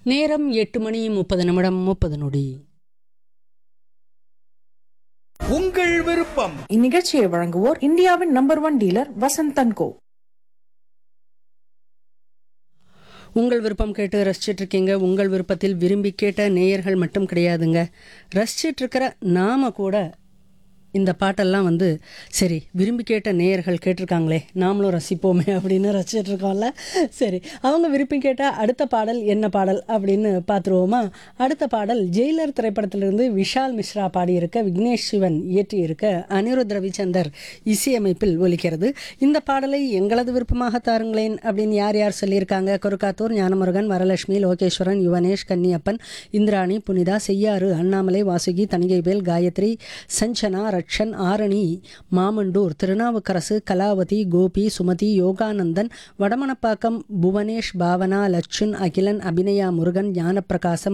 நேரம் எட்டு மணி முப்பது நிமிடம் முப்பது நொடி உங்கள் விருப்பம் இந்நிகழ்ச்சியை வழங்குவோர் இந்தியாவின் number one dealer Vasanthan co உங்கள் விருப்பம் கேட்டு ரசிச்சிட்டு இருக்கீங்க உங்கள் விருப்பத்தில் விரும்பி கேட்ட நேயர்கள் மட்டும் கிடையாதுங்க ரசிச்சிட்டு இருக்கிற நாம கூட இந்த பாட்டெல்லாம் வந்து சரி விரும்பி கேட்ட நேயர்கள் கேட்டிருக்காங்களே நாமளும் ரசிப்போமே அப்படின்னு ரசிச்சிட்டு இருக்கோம்ல சரி அவங்க விரும்பி கேட்ட அடுத்த பாடல் என்ன பாடல் அப்படின்னு பார்த்துருவோமா அடுத்த பாடல் ஜெயிலர் திரைப்படத்திலிருந்து விஷால் மிஸ்ரா பாடியிருக்க விக்னேஷ் சிவன் இயற்றியிருக்க அனிருத் ரவிச்சந்தர் இசையமைப்பில் ஒலிக்கிறது இந்த பாடலை எங்களது விருப்பமாக தாருங்களேன் அப்படின்னு யார் யார் சொல்லியிருக்காங்க கொருக்காத்தூர் ஞானமுருகன் வரலட்சுமி லோகேஸ்வரன் யுவனேஷ் கன்னியப்பன் இந்திராணி புனிதா செய்யாறு அண்ணாமலை வாசுகி தணிகைவேல் காயத்ரி சஞ்சனா ரட்சன் ஆரணி மாமண்டூர் திருநாவுக்கரசு கலாவதி கோபி சுமதி யோகானந்தன் வடமணப்பாக்கம் புவனேஷ் பாவனா லட்சுன் அகிலன் அபிநயா முருகன் ஞானப்பிரகாசம்